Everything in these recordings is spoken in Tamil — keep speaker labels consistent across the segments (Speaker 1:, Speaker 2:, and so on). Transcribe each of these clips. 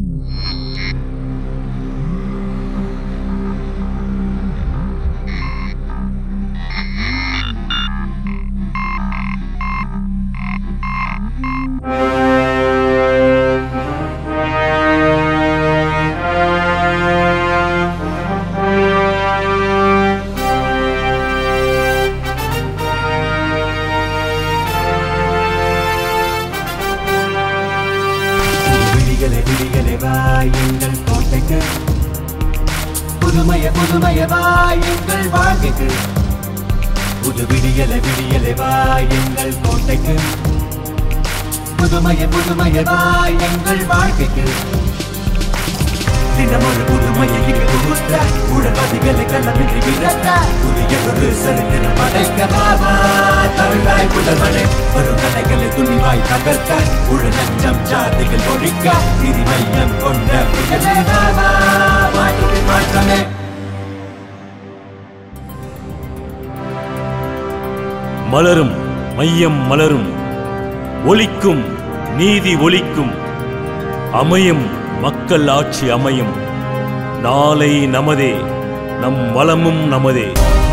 Speaker 1: விடிகளே விடிகளே வாய் எங்கள் கோட்டைக்கு புதுமைய புதுமைய வாய் எங்கள் வாழ்க்கைக்கு புது விடியலை விடியலை வாய் எங்கள் கோட்டைக்கு புதுமைய புதுமைய வாய் எங்கள் வாழ்க்கைக்கு தினமொரு புதுமையை இங்கு புகுத்த உடல்வாதிகளை கள்ளமின்றி விரட்ட புதிய ஒரு சரித்திரம் படைக்க பாபா தமிழாய் புலவனே வரும் கலைகளை துணிவாய் தகர்க்க உடனச்சம் ஜாதிகள் ஒழிக்க திரிமையம் கொண்ட புயலே பாபா மாற்றுவின் மாற்றமே
Speaker 2: மலரும் மையம் மலரும் ஒலிக்கும் நீதி ஒலிக்கும் அமையும் மக்கள் ஆட்சி அமையும் நாளை நமதே நம் வளமும் நமதே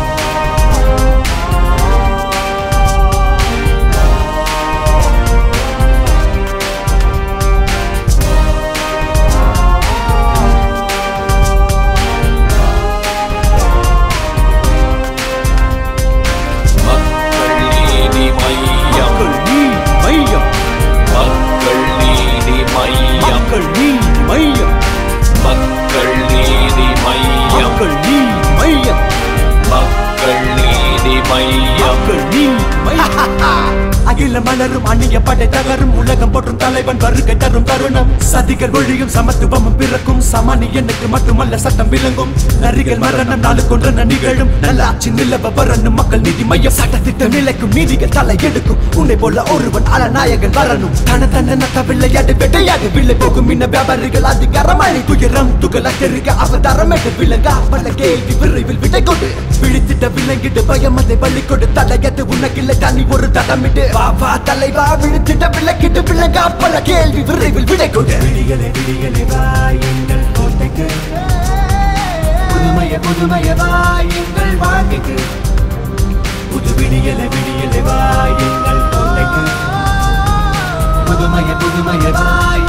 Speaker 3: மக்கள் நீதி மையம்
Speaker 2: மையம்
Speaker 3: மக்கள் நீதி மையம்
Speaker 2: நீதி மையம்
Speaker 3: மக்கள் நீதி மையம்
Speaker 2: நீதி மையம்
Speaker 3: மக்கள் நீதி மையம்
Speaker 2: நீதி மையம்
Speaker 1: அகில மலரும் அந்நிய படை தகரும் உலகம் போற்றும் தலைவன் வருகை தரும் தருணம் சதிகள் ஒழியும் சமத்துவமும் பிறக்கும் சமானியனுக்கு மட்டுமல்ல சட்டம் விளங்கும் நரிகள் மரணம் நாளு கொன்ற நிகழும் நல்லாட்சி நிலவ வரணும் மக்கள் நீதி மையம் சட்டத்திட்டம் நிலைக்கும் நீதிகள் தலை எடுக்கும் உன்னை போல ஒருவன் அலநாயகன் வரணும் தன தன்ன நட்ட விளையாட்டு வெட்டையாடு வில்லை போகும் இன்ன வியாபாரிகள் அதிகாரம் அழி துயரம் துகள தெரிக அவதாரம் எட்டு விலங்கா பல கேள்வி விரைவில் விடை கொடு விழித்திட்ட விலங்கிட்டு பயம் அதை பள்ளி கொடு தலையது உனக்கில்லை தனி ஒரு தடமிட்டு வா வா தலைவா விழித்திட்ட விளக்கிட்டு விலங்கா பல கேள்வி விரைவில் விடை கொடு விடிகளே விடிகளே வா எங்கள் கோட்டைக்கு புதுமைய புதுமைய வா எங்கள் வாழ்க்கைக்கு புது விடியலை விடியலை வா எங்கள் கோட்டைக்கு புதுமைய புதுமைய வா